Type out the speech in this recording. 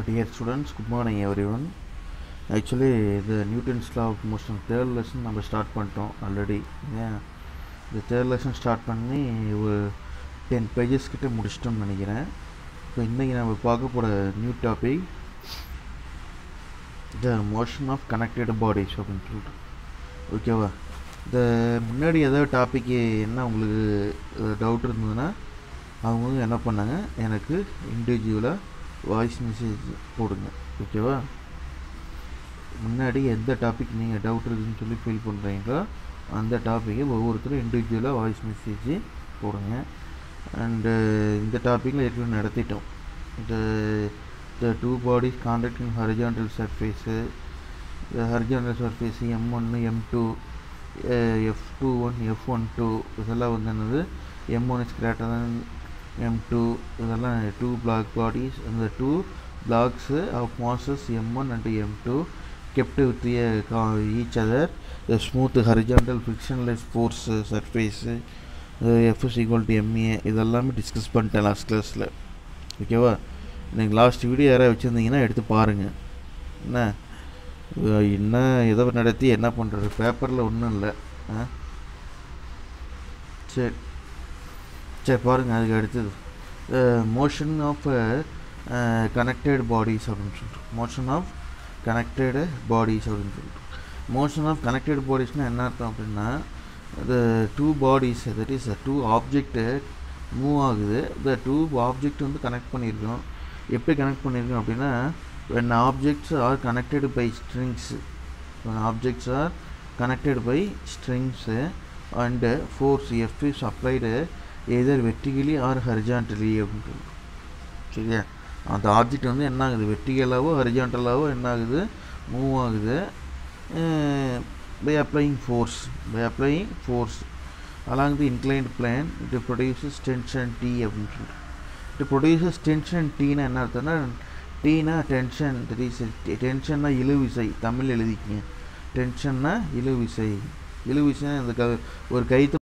dear students good morning everyone actually இது Newton's law of motion third lesson நம்ம start பண்ணிட்டோம் already ஏன் இந்த தேர்ட் லெசன் ஸ்டார்ட் பண்ணி ஒரு டென் பேஜஸ் கிட்ட முடிச்சிட்டோம்னு நினைக்கிறேன் இப்போ இன்றைக்கி நம்ம பார்க்க போகிற new topic the motion of connected bodies அப்படின்னு சொல்லிட்டு ஓகேவா இந்த முன்னாடி ஏதாவது டாப்பிக்கு என்ன உங்களுக்கு டவுட் இருந்ததுன்னா அவங்க வந்து என்ன பண்ணாங்க எனக்கு இண்டிவிஜுவலாக வாய்ஸ் மெசேஜ் போடுங்க ஓகேவா முன்னாடி எந்த டாபிக் நீங்கள் டவுட் இருக்குதுன்னு சொல்லி ஃபீல் பண்ணுறீங்களோ அந்த டாப்பிக்கை ஒவ்வொருத்தரும் இண்டிவிஜுவலாக வாய்ஸ் மெசேஜ் போடுங்க அண்டு இந்த டாப்பிக்கில் ஏற்கனவே நடத்திட்டோம் இந்த the two bodies contacting horizontal surface horizontal surface M ஒன்று M two F two one F one two இதெல்லாம் வந்து என்னது M one is greater than M two இதெல்லாம் டூ பிளாக் பாடிஸ் அந்த two blocks of masses M one and M two kept with the, uh, each other the smooth horizontal frictionless force uh, surface uh, f is equal to ma இதெல்லாமே discuss பண்ணிட்டேன் last கிளாஸில் ஓகேவா எனக்கு last video யாராவது வச்சுருந்தீங்கன்னா எடுத்து பாருங்கள் என்ன அஹ் என்ன எதை நடத்தி என்ன பண்ணுறது பேப்பரில் ஒன்றும் இல்லை ஆ சரி சரி பாருங்கள் அதுக்கு அடுத்தது மோஷன் ஆஃப் கனெக்டட் பாடிஸ் அப்படின்னு சொல்லிட்டு மோஷன் ஆஃப் கனெக்டடு பாடிஸ் அப்படின்னு சொல்லிட்டு மோஷன் ஆஃப் கனெக்டட் பாடிஸ்னால் என்ன அர்த்தம் அப்படின்னா the two bodies that is two object move ஆகுது இந்த டூ ஆப்ஜெக்ட் வந்து கனெக்ட் பண்ணியிருக்கோம் எப்படி கனெக்ட் பண்ணியிருக்கோம் அப்படின்னா when objects are connected by strings when objects are connected by strings and force F is applied either vertically or horizontally அப்படின்னு சொல்லுவோம் சரியா அந்த ஆப்ஜெக்ட் வந்து என்ன ஆகுது வெட்டிகளாவோ ஹரிஜான்டலாவோ என்ன ஆகுது மூவ் ஆகுது by applying force by applying force along the inclined plane it produces tension T அப்படின்னு சொல்லிட்டு இட் ப்ரொடியூசஸ் டென்ஷன் டீனா என்ன அர்த்தம்னா டீனா டென்ஷன் தட் இஸ் டென்ஷன்னா இழுவிசை தமிழ் எழுதிக்கிங்க டென்ஷன்னா இழுவிசை இழுவிசை இந்த க ஒரு கைத்து